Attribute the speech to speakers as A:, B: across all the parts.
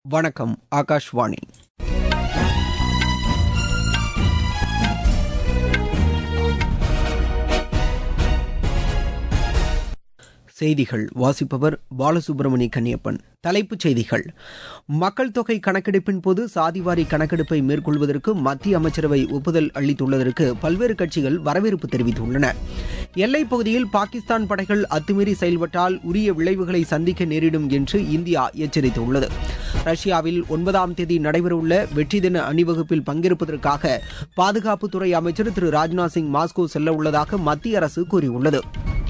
A: வணக்கம் ஆகாஷ்வாணி செய்திகள் வாசிப்பவர் பாலசுப்ரமணி கன்னியப்பன் தலைப்புச் செய்திகள் மக்கள் தொகை கணக்கெடுப்பின் போது சாதிவாரி கணக்கெடுப்பை மேற்கொள்வதற்கு மத்திய அமைச்சரவை ஒப்புதல் அளித்துள்ளதற்கு பல்வேறு கட்சிகள் வரவேற்பு தெரிவித்துள்ளன எல்லைப் பகுதியில் பாகிஸ்தான் படைகள் அத்துமீறி செயல்பட்டால் உரிய விளைவுகளை சந்திக்க நேரிடும் என்று இந்தியா எச்சரித்துள்ளது ரஷ்யாவில் ஒன்பதாம் தேதி நடைபெறவுள்ள வெற்றி தின அணிவகுப்பில் பங்கேற்பதற்காக பாதுகாப்புத்துறை அமைச்சர் திரு ராஜ்நாத் சிங் மாஸ்கோ செல்ல உள்ளதாக மத்திய அரசு கூறியுள்ளது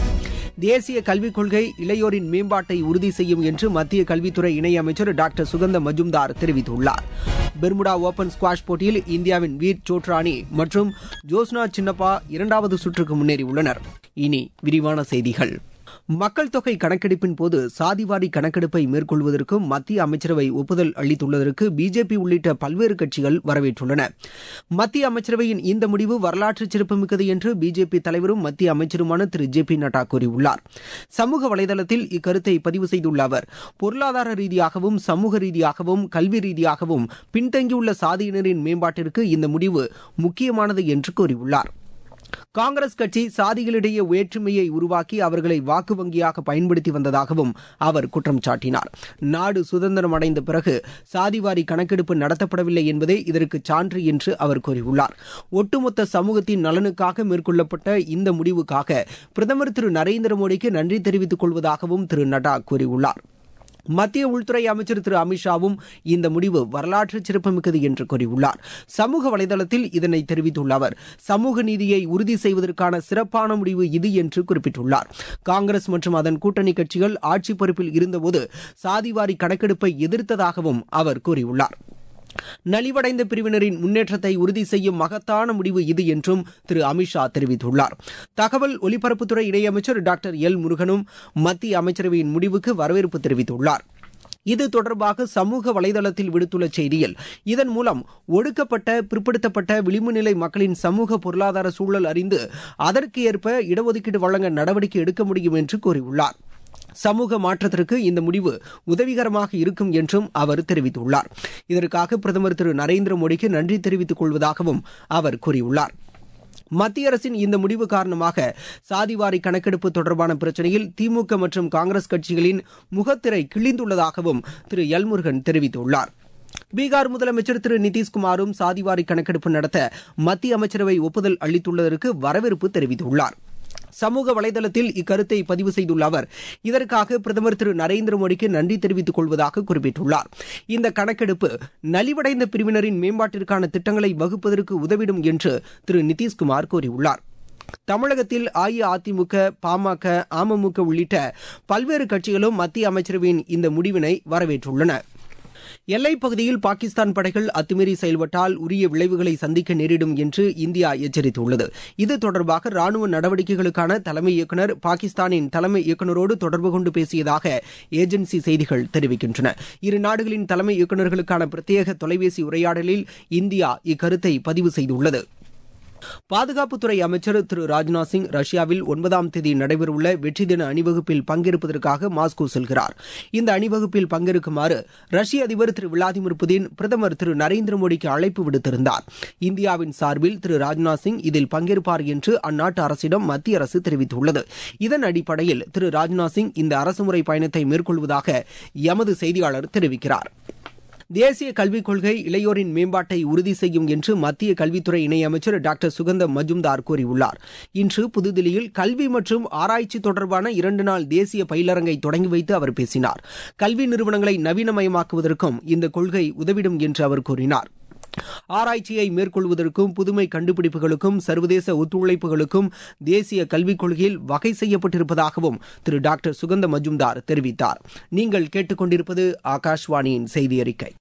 A: தேசிய கல்விக் கொள்கை இளையோரின் மேம்பாட்டை உறுதி செய்யும் என்று மத்திய கல்வித்துறை இணையமைச்சர் டாக்டர் சுகந்த மஜும்தார் தெரிவித்துள்ளார் பெர்முடா ஓபன் ஸ்குவாஷ் போட்டியில் இந்தியாவின் வீர் சோட்ரானி மற்றும் ஜோஸ்னா சின்னப்பா இரண்டாவது சுற்றுக்கு முன்னேறியுள்ளனர் இனி விரிவான செய்திகள் மக்கள் தொகை கணக்கெடுப்பின் போது சாதிவாரி கணக்கெடுப்பை மேற்கொள்வதற்கு மத்திய அமைச்சரவை ஒப்புதல் அளித்துள்ளதற்கு பிஜேபி உள்ளிட்ட பல்வேறு கட்சிகள் வரவேற்றுள்ளன மத்திய அமைச்சரவையின் இந்த முடிவு வரலாற்று சிறப்புமிக்கது என்று பிஜேபி தலைவரும் மத்திய அமைச்சருமான திரு ஜே பி நட்டா கூறியுள்ளார் சமூக வலைதளத்தில் இக்கருத்தை பதிவு செய்துள்ள அவர் பொருளாதார ரீதியாகவும் சமூக ரீதியாகவும் கல்வி ரீதியாகவும் பின்தங்கியுள்ள சாதியினரின் மேம்பாட்டிற்கு இந்த முடிவு முக்கியமானது என்று கூறியுள்ளார் காங்கிரஸ் கட்சி சாதிகளிடையே வேற்றுமையை உருவாக்கி அவர்களை வாக்கு வங்கியாக பயன்படுத்தி வந்ததாகவும் அவர் குற்றம் சாட்டினார் நாடு சுதந்திரம் அடைந்த பிறகு சாதிவாரி கணக்கெடுப்பு நடத்தப்படவில்லை என்பதே இதற்கு சான்று என்று அவர் கூறியுள்ளார் ஒட்டுமொத்த சமூகத்தின் நலனுக்காக மேற்கொள்ளப்பட்ட இந்த முடிவுக்காக பிரதமர் திரு நரேந்திர மோடிக்கு நன்றி தெரிவித்துக் கொள்வதாகவும் திரு நட்டா கூறியுள்ளார் மத்திய உள்துறை அமைச்சர் திரு அமித்ஷாவும் இந்த முடிவு வரலாற்று சிறப்புமிக்கது என்று கூறியுள்ளார் சமூக வலைதளத்தில் இதனை தெரிவித்துள்ள அவர் சமூக நீதியை உறுதி செய்வதற்கான சிறப்பான முடிவு இது என்று குறிப்பிட்டுள்ளார் காங்கிரஸ் மற்றும் அதன் கூட்டணி கட்சிகள் ஆட்சி பொறுப்பில் இருந்தபோது சாதிவாரி கணக்கெடுப்பை எதிர்த்ததாகவும் அவர் கூறியுள்ளார் நலிவடைந்த பிரிவினரின் முன்னேற்றத்தை உறுதி செய்யும் மகத்தான முடிவு இது என்றும் திரு அமித்ஷா தெரிவித்துள்ளார் தகவல் ஒலிபரப்புத்துறை இணையமைச்சர் டாக்டர் எல் முருகனும் மத்திய அமைச்சரவையின் முடிவுக்கு வரவேற்பு தெரிவித்துள்ளார் இது தொடர்பாக சமூக வலைதளத்தில் விடுத்துள்ள செய்தியில் இதன் மூலம் ஒடுக்கப்பட்ட பிற்படுத்தப்பட்ட விளிம்பு நிலை மக்களின் சமூக பொருளாதார சூழல் அறிந்து அதற்கு ஏற்ப இடஒதுக்கீடு வழங்க நடவடிக்கை எடுக்க முடியும் என்று கூறியுள்ளார் சமூக மாற்றத்திற்கு இந்த முடிவு உதவிகரமாக இருக்கும் என்றும் அவர் தெரிவித்துள்ளார் இதற்காக பிரதமர் திரு நரேந்திர மோடிக்கு நன்றி தெரிவித்துக் கொள்வதாகவும் அவர் கூறியுள்ளார் மத்திய அரசின் இந்த முடிவு காரணமாக சாதிவாரி கணக்கெடுப்பு தொடர்பான பிரச்சினையில் திமுக மற்றும் காங்கிரஸ் கட்சிகளின் முகத்திரை கிழிந்துள்ளதாகவும் திரு எல்முருகன் தெரிவித்துள்ளார் பீகார் முதலமைச்சர் திரு நிதிஷ்குமாரும் சாதிவாரி கணக்கெடுப்பு நடத்த மத்திய அமைச்சரவை ஒப்புதல் அளித்துள்ளதற்கு வரவேற்பு தெரிவித்துள்ளார் சமூக வலைதளத்தில் இக்கருத்தை பதிவு செய்துள்ள அவர் இதற்காக பிரதமர் திரு நரேந்திர மோடிக்கு நன்றி தெரிவித்துக் கொள்வதாக குறிப்பிட்டுள்ளார் இந்த கணக்கெடுப்பு நலிவடைந்த பிரிவினரின் மேம்பாட்டிற்கான திட்டங்களை வகுப்பதற்கு உதவிடும் என்று திரு நிதிஷ்குமார் கூறியுள்ளார் தமிழகத்தில் அஇஅதிமுக பாமக அமமுக உள்ளிட்ட பல்வேறு கட்சிகளும் மத்திய அமைச்சரவையின் இந்த முடிவினை வரவேற்றுள்ளன எல்லைப் பகுதியில் பாகிஸ்தான் படைகள் அத்துமீறி செயல்பட்டால் உரிய விளைவுகளை சந்திக்க நேரிடும் என்று இந்தியா எச்சரித்துள்ளது இது தொடர்பாக ராணுவ நடவடிக்கைகளுக்கான தலைமை இயக்குநர் பாகிஸ்தானின் தலைமை இயக்குநரோடு தொடர்பு கொண்டு பேசியதாக ஏஜென்சி செய்திகள் தெரிவிக்கின்றன இரு நாடுகளின் தலைமை இயக்குநர்களுக்கான பிரத்யேக தொலைபேசி உரையாடலில் இந்தியா இக்கருத்தை பதிவு செய்துள்ளது பாதுகாப்புத்துறை அமைச்சர் திரு ராஜ்நாத் சிங் ரஷ்யாவில் ஒன்பதாம் தேதி நடைபெறவுள்ள வெற்றி தின அணிவகுப்பில் பங்கேற்பதற்காக மாஸ்கோ செல்கிறார் இந்த அணிவகுப்பில் பங்கேற்குமாறு ரஷ்ய அதிபர் திரு விளாடிமிர் புதின் பிரதமர் திரு நரேந்திர மோடிக்கு அழைப்பு விடுத்திருந்தார் இந்தியாவின் சார்பில் திரு ராஜ்நாத் சிங் இதில் பங்கேற்பார் என்று அந்நாட்டு அரசிடம் மத்திய அரசு தெரிவித்துள்ளது இதன் அடிப்படையில் திரு ராஜ்நாத் சிங் இந்த அரசுமுறை பயணத்தை மேற்கொள்வதாக எமது செய்தியாளர் தெரிவிக்கிறார் தேசிய கல்விக் கொள்கை இளையோரின் மேம்பாட்டை உறுதி செய்யும் என்று மத்திய கல்வித்துறை இணையமைச்சர் டாக்டர் சுகந்த மஜும்தார் கூறியுள்ளார் இன்று புதுதில்லியில் கல்வி மற்றும் ஆராய்ச்சி தொடர்பான இரண்டு நாள் தேசிய பயிலரங்கை தொடங்கி வைத்து அவர் பேசினார் கல்வி நிறுவனங்களை நவீனமயமாக்குவதற்கும் இந்த கொள்கை உதவிடும் என்று அவர் கூறினார் ஆராய்ச்சியை மேற்கொள்வதற்கும் புதுமை கண்டுபிடிப்புகளுக்கும் சர்வதேச ஒத்துழைப்புகளுக்கும் தேசிய கல்விக் கொள்கையில் வகை செய்யப்பட்டிருப்பதாகவும் திரு டாக்டர் சுகந்த மஜும்தார் தெரிவித்தார் நீங்கள் கேட்டுக்கொண்டிருப்பது ஆகாஷ்வாணியின் செய்தி அறிக்கை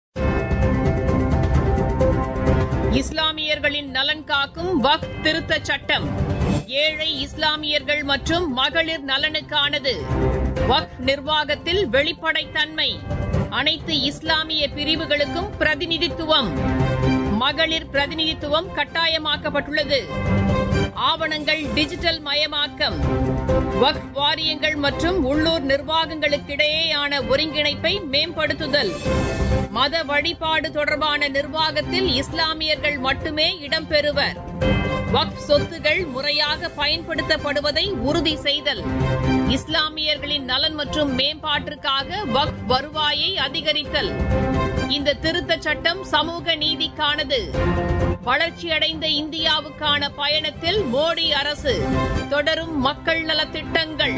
B: இஸ்லாமியர்களின் நலன் காக்கும் வக் திருத்த சட்டம் ஏழை இஸ்லாமியர்கள் மற்றும் மகளிர் நலனுக்கானது வக் நிர்வாகத்தில் வெளிப்படைத்தன்மை அனைத்து இஸ்லாமிய பிரிவுகளுக்கும் பிரதிநிதித்துவம் மகளிர் பிரதிநிதித்துவம் கட்டாயமாக்கப்பட்டுள்ளது ஆவணங்கள் டிஜிட்டல் மயமாக்கம் வக்ஃப் வாரியங்கள் மற்றும் உள்ளூர் நிர்வாகங்களுக்கிடையேயான ஒருங்கிணைப்பை மேம்படுத்துதல் மத வழிபாடு தொடர்பான நிர்வாகத்தில் இஸ்லாமியர்கள் மட்டுமே இடம்பெறுவர் வக்ஃப் சொத்துகள் முறையாக பயன்படுத்தப்படுவதை உறுதி செய்தல் இஸ்லாமியர்களின் நலன் மற்றும் மேம்பாட்டிற்காக வக்ஃப் வருவாயை அதிகரித்தல் இந்த திருத்தச் சட்டம் சமூக நீதிக்கானது வளர்ச்சியடைந்த இந்தியாவுக்கான பயணத்தில் மோடி அரசு தொடரும் மக்கள் நலத்திட்டங்கள்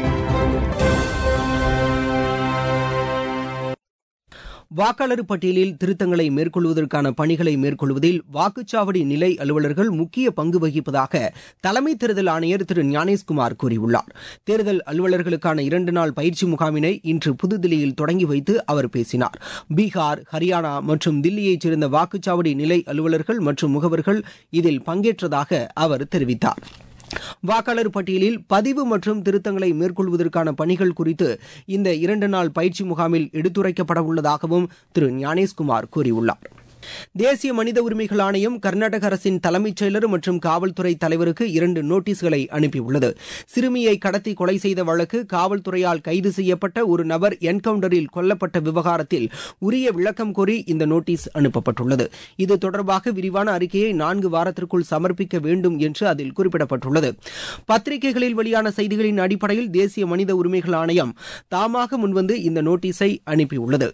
A: வாக்காளர் பட்டியலில் திருத்தங்களை மேற்கொள்வதற்கான பணிகளை மேற்கொள்வதில் வாக்குச்சாவடி நிலை அலுவலர்கள் முக்கிய பங்கு வகிப்பதாக தலைமை தேர்தல் ஆணையர் திரு ஞானேஷ்குமார் கூறியுள்ளார் தேர்தல் அலுவலர்களுக்கான இரண்டு நாள் பயிற்சி முகாமினை இன்று புதுதில்லியில் தொடங்கி வைத்து அவர் பேசினார் பீகார் ஹரியானா மற்றும் தில்லியைச் சேர்ந்த வாக்குச்சாவடி நிலை அலுவலர்கள் மற்றும் முகவர்கள் இதில் பங்கேற்றதாக அவர் தெரிவித்தார் வாக்காளர் பட்டியலில் பதிவு மற்றும் திருத்தங்களை மேற்கொள்வதற்கான பணிகள் குறித்து இந்த இரண்டு நாள் பயிற்சி முகாமில் எடுத்துரைக்கப்பட உள்ளதாகவும் திரு ஞானேஷ்குமார் கூறியுள்ளார் தேசிய மனித உரிமைகள் ஆணையம் கர்நாடக அரசின் தலைமைச் செயலர் மற்றும் காவல்துறை தலைவருக்கு இரண்டு நோட்டீஸ்களை அனுப்பியுள்ளது சிறுமியை கடத்தி கொலை செய்த வழக்கு காவல்துறையால் கைது செய்யப்பட்ட ஒரு நபர் என்கவுண்டரில் கொல்லப்பட்ட விவகாரத்தில் உரிய விளக்கம் கோரி இந்த நோட்டீஸ் அனுப்பப்பட்டுள்ளது இது தொடர்பாக விரிவான அறிக்கையை நான்கு வாரத்திற்குள் சமர்ப்பிக்க வேண்டும் என்று அதில் குறிப்பிடப்பட்டுள்ளது பத்திரிகைகளில் வெளியான செய்திகளின் அடிப்படையில் தேசிய மனித உரிமைகள் ஆணையம் தாமாக முன்வந்து இந்த நோட்டீஸை அனுப்பியுள்ளது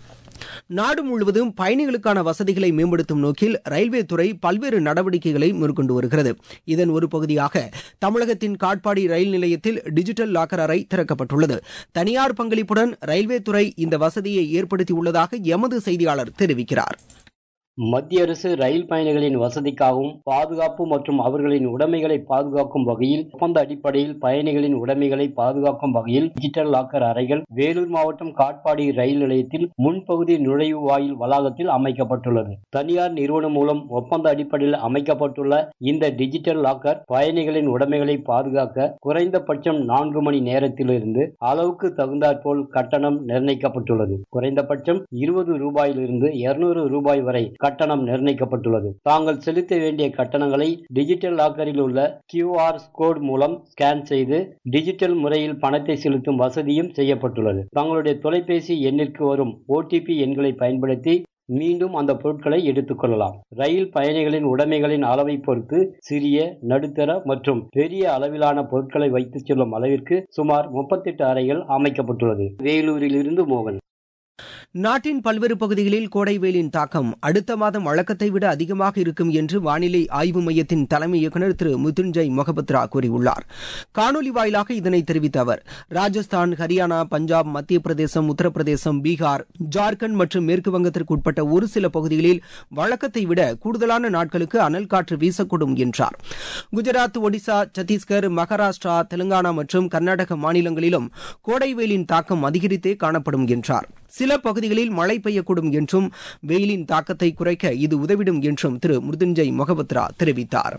A: நாடு முழுவதும் பயணிகளுக்கான வசதிகளை மேம்படுத்தும் நோக்கில் ரயில்வே துறை பல்வேறு நடவடிக்கைகளை மேற்கொண்டு வருகிறது இதன் ஒரு பகுதியாக தமிழகத்தின் காட்பாடி ரயில் நிலையத்தில் டிஜிட்டல் லாக்கர் அறை திறக்கப்பட்டுள்ளது தனியார் பங்களிப்புடன் ரயில்வே துறை இந்த வசதியை ஏற்படுத்தியுள்ளதாக எமது செய்தியாளர் தெரிவிக்கிறார்
C: மத்திய அரசு ரயில் பயணிகளின் வசதிக்காகவும் பாதுகாப்பு மற்றும் அவர்களின் உடைமைகளை பாதுகாக்கும் வகையில் ஒப்பந்த அடிப்படையில் பயணிகளின் உடைமைகளை பாதுகாக்கும் வகையில் டிஜிட்டல் லாக்கர் அறைகள் வேலூர் மாவட்டம் காட்பாடி ரயில் நிலையத்தில் முன்பகுதி நுழைவு வாயில் வளாகத்தில் அமைக்கப்பட்டுள்ளது தனியார் நிறுவனம் மூலம் ஒப்பந்த அடிப்படையில் அமைக்கப்பட்டுள்ள இந்த டிஜிட்டல் லாக்கர் பயணிகளின் உடைமைகளை பாதுகாக்க குறைந்தபட்சம் நான்கு மணி நேரத்திலிருந்து அளவுக்கு தகுந்தாற்போல் கட்டணம் நிர்ணயிக்கப்பட்டுள்ளது குறைந்தபட்சம் இருபது ரூபாயிலிருந்து இருநூறு ரூபாய் வரை கட்டணம் நிர்ணயிக்கப்பட்டுள்ளது தாங்கள் செலுத்த வேண்டிய கட்டணங்களை டிஜிட்டல் லாக்கரில் உள்ள கியூஆர் கோட் மூலம் ஸ்கேன் செய்து டிஜிட்டல் முறையில் பணத்தை செலுத்தும் வசதியும் செய்யப்பட்டுள்ளது தங்களுடைய தொலைபேசி எண்ணிற்கு வரும் ஓடிபி எண்களை பயன்படுத்தி மீண்டும் அந்த பொருட்களை எடுத்துக்கொள்ளலாம் ரயில் பயணிகளின் உடைமைகளின் அளவை பொறுத்து சிறிய நடுத்தர மற்றும் பெரிய அளவிலான பொருட்களை வைத்துச் செல்லும் அளவிற்கு சுமார் முப்பத்தெட்டு அறைகள் அமைக்கப்பட்டுள்ளது வேலூரிலிருந்து மோகன்
A: நாட்டின் பல்வேறு பகுதிகளில் கோடை வெயிலின் தாக்கம் அடுத்த மாதம் வழக்கத்தை விட அதிகமாக இருக்கும் என்று வானிலை ஆய்வு மையத்தின் தலைமை இயக்குநர் திரு முத்துன்ஜய் மொஹபத்ரா கூறியுள்ளார் காணொலி வாயிலாக இதனை தெரிவித்த அவர் ராஜஸ்தான் ஹரியானா பஞ்சாப் மத்திய பிரதேசம் உத்தரப்பிரதேசம் பீகார் ஜார்க்கண்ட் மற்றும் மேற்கு வங்கத்திற்கு உட்பட்ட ஒரு சில பகுதிகளில் வழக்கத்தை விட கூடுதலான நாட்களுக்கு அனல் காற்று வீசக்கூடும் என்றார் குஜராத் ஒடிசா சத்தீஸ்கர் மகாராஷ்டிரா தெலுங்கானா மற்றும் கர்நாடக மாநிலங்களிலும் கோடை வெயிலின் தாக்கம் அதிகரித்தே காணப்படும் என்றார் சில பகுதிகளில் மழை பெய்யக்கூடும் என்றும் வெயிலின் தாக்கத்தை குறைக்க இது உதவிடும் என்றும் திரு மிருதுஞ்சய் மொஹபத்ரா தெரிவித்தார்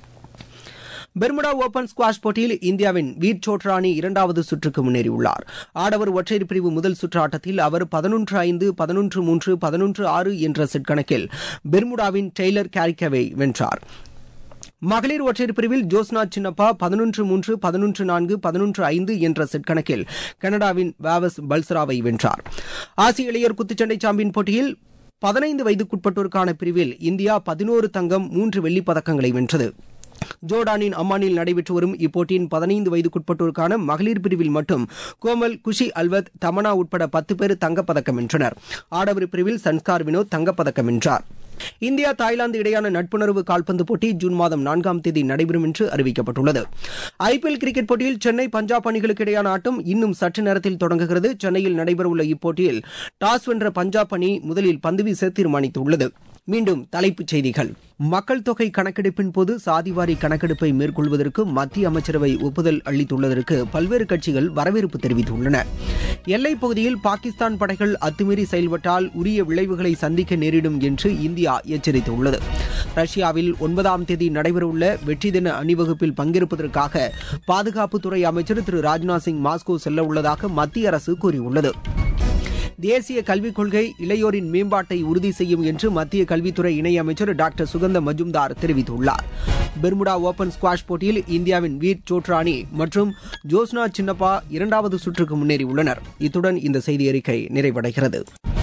A: பெர்முடா ஓபன் ஸ்குவாஷ் போட்டியில் இந்தியாவின் வீர் சோட்ரானி இரண்டாவது சுற்றுக்கு முன்னேறியுள்ளார் ஆடவர் ஒற்றையர் பிரிவு முதல் சுற்று ஆட்டத்தில் அவர் பதினொன்று ஐந்து பதினொன்று மூன்று பதினொன்று ஆறு என்ற செட் கணக்கில் பெர்முடாவின் டெய்லர் கேரிக்கவை வென்றார் மகளிர் ஒற்றையர் பிரிவில் ஜோஸ்னா சின்னப்பா பதினொன்று மூன்று பதினொன்று நான்கு பதினொன்று ஐந்து என்ற செட் கணக்கில் கனடாவின் வாவஸ் பல்சராவை வென்றார் ஆசிய இளையர் குத்துச்சண்டை சாம்பியன் போட்டியில் பதினைந்து வயதுக்குட்பட்டோருக்கான பிரிவில் இந்தியா பதினோரு தங்கம் மூன்று வெள்ளிப் பதக்கங்களை வென்றது ஜோர்டானின் அம்மானில் நடைபெற்று வரும் இப்போட்டியின் பதினைந்து வயதுக்குட்பட்டோருக்கான மகளிர் பிரிவில் மட்டும் கோமல் குஷி அல்வத் தமனா உட்பட பத்து பேர் தங்கப்பதக்கம் வென்றனர் ஆடவர் பிரிவில் சன்ஸ்கார் வினோத் தங்கப்பதக்கம் வென்றார் இந்தியா தாய்லாந்து இடையான நட்புணர்வு கால்பந்து போட்டி ஜூன் மாதம் நான்காம் தேதி நடைபெறும் என்று அறிவிக்கப்பட்டுள்ளது ஐபிஎல் கிரிக்கெட் போட்டியில் சென்னை பஞ்சாப் அணிகளுக்கு இடையான ஆட்டம் இன்னும் சற்று நேரத்தில் தொடங்குகிறது சென்னையில் நடைபெறவுள்ள இப்போட்டியில் டாஸ் வென்ற பஞ்சாப் அணி முதலில் பந்து வீச தீர்மானித்துள்ளது மீண்டும் தலைப்புச் செய்திகள் மக்கள் தொகை கணக்கெடுப்பின் போது சாதிவாரி கணக்கெடுப்பை மேற்கொள்வதற்கு மத்திய அமைச்சரவை ஒப்புதல் அளித்துள்ளதற்கு பல்வேறு கட்சிகள் வரவேற்பு தெரிவித்துள்ளன எல்லைப் பகுதியில் பாகிஸ்தான் படைகள் அத்துமீறி செயல்பட்டால் உரிய விளைவுகளை சந்திக்க நேரிடும் என்று இந்தியா எச்சரித்துள்ளது ரஷ்யாவில் ஒன்பதாம் தேதி நடைபெறவுள்ள வெற்றி தின அணிவகுப்பில் பங்கேற்பதற்காக பாதுகாப்புத்துறை அமைச்சர் திரு ராஜ்நாத் சிங் மாஸ்கோ செல்ல உள்ளதாக மத்திய அரசு கூறியுள்ளது தேசிய கல்விக் கொள்கை இளையோரின் மேம்பாட்டை உறுதி செய்யும் என்று மத்திய கல்வித்துறை இணையமைச்சர் டாக்டர் சுகந்த மஜும்தார் தெரிவித்துள்ளார் பெர்முடா ஓபன் ஸ்குவாஷ் போட்டியில் இந்தியாவின் வீர் சோட்ரானி மற்றும் ஜோஸ்னா சின்னப்பா இரண்டாவது சுற்றுக்கு முன்னேறியுள்ளனர் இத்துடன் இந்த செய்தி அறிக்கை நிறைவடைகிறது